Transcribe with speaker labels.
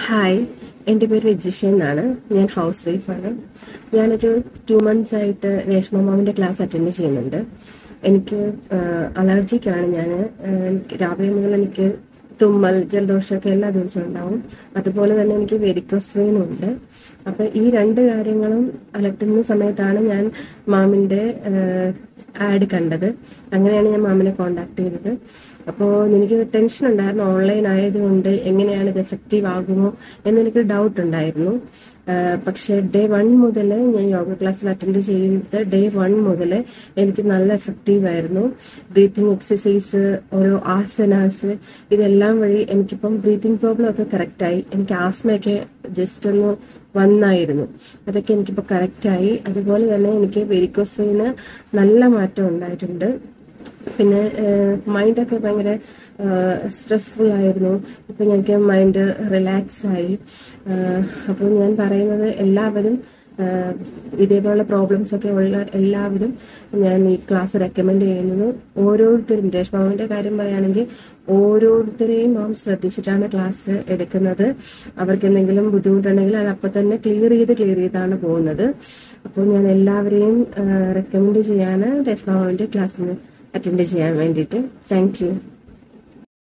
Speaker 1: hi എൻ്റെ പേര് രജിഷ എന്നാണ് ഞാൻ ഹൗസ് വൈഫാണ് ഞാനൊരു ടു മന്ത്സ് ആയിട്ട് രേഷ്മ മാമിൻ്റെ ക്ലാസ് അറ്റൻഡ് ചെയ്യുന്നുണ്ട് എനിക്ക് അലർജിക്കാണ് ഞാൻ രാവിലെ മുതൽ എനിക്ക് തുമ്മൽ ജലദോഷമൊക്കെ എല്ലാ ദിവസവും ഉണ്ടാവും അതുപോലെ തന്നെ എനിക്ക് വെരിക്കോസ് വെയിനും ഉണ്ട് അപ്പോൾ ഈ രണ്ട് കാര്യങ്ങളും അലട്ടുന്ന സമയത്താണ് ഞാൻ മാമിൻ്റെ ആഡ് കണ്ടത് അങ്ങനെയാണ് ഞാൻ മാമിനെ കോണ്ടാക്ട് ചെയ്തത് അപ്പോൾ എനിക്ക് ടെൻഷൻ ഉണ്ടായിരുന്നു ഓൺലൈൻ ആയതുകൊണ്ട് എങ്ങനെയാണ് ഇത് എഫക്റ്റീവ് ആകുമോ എന്നെനിക്ക് ഡൗട്ട് ഉണ്ടായിരുന്നു പക്ഷേ ഡേ വൺ മുതൽ ഞാൻ യോഗ ക്ലാസ്സിൽ അറ്റൻഡ് ചെയ്ത് ഡേ വൺ മുതൽ എനിക്ക് നല്ല എഫക്റ്റീവ് ആയിരുന്നു ബ്രീത്തിങ് എക്സസൈസ് ഓരോ ആസനാസ് ഇതെല്ലാം വഴി എനിക്കിപ്പം ബ്രീത്തിങ് പ്രോബ്ലം ഒക്കെ കറക്റ്റായി എനിക്ക് ആസ്മയൊക്കെ ജസ്റ്റ് ഒന്ന് വന്നായിരുന്നു അതൊക്കെ എനിക്കിപ്പോൾ കറക്റ്റായി അതുപോലെ തന്നെ എനിക്ക് വെരിക്കോസ് വെയിന് നല്ല മാറ്റം ഉണ്ടായിട്ടുണ്ട് പിന്നെ മൈൻഡൊക്കെ ഭയങ്കര സ്ട്രെസ്ഫുൾ ആയിരുന്നു ഇപ്പം ഞങ്ങൾക്ക് മൈൻഡ് റിലാക്സ് ആയി അപ്പോൾ ഞാൻ പറയുന്നത് എല്ലാവരും ഇതേപോലുള്ള പ്രോബ്ലംസ് ഒക്കെ ഉള്ള എല്ലാവരും ഞാൻ ഈ ക്ലാസ് റെക്കമെൻഡ് ചെയ്യുന്നത് ഓരോരുത്തരും രേഷ്മാവിൻ്റെ കാര്യം പറയുകയാണെങ്കിൽ ഓരോരുത്തരെയും മാം ശ്രദ്ധിച്ചിട്ടാണ് ക്ലാസ് എടുക്കുന്നത് അവർക്ക് എന്തെങ്കിലും ബുദ്ധിമുട്ടുണ്ടെങ്കിൽ അത് അപ്പം തന്നെ ക്ലിയർ ചെയ്ത് ക്ലിയർ ചെയ്താണ് പോകുന്നത് അപ്പോൾ ഞാൻ എല്ലാവരെയും റെക്കമെൻഡ് ചെയ്യാണ് രേഷ്മാവിൻ്റെ ക്ലാസ്സിന് അറ്റൻഡ് ചെയ്യാൻ വേണ്ടിയിട്ട് താങ്ക്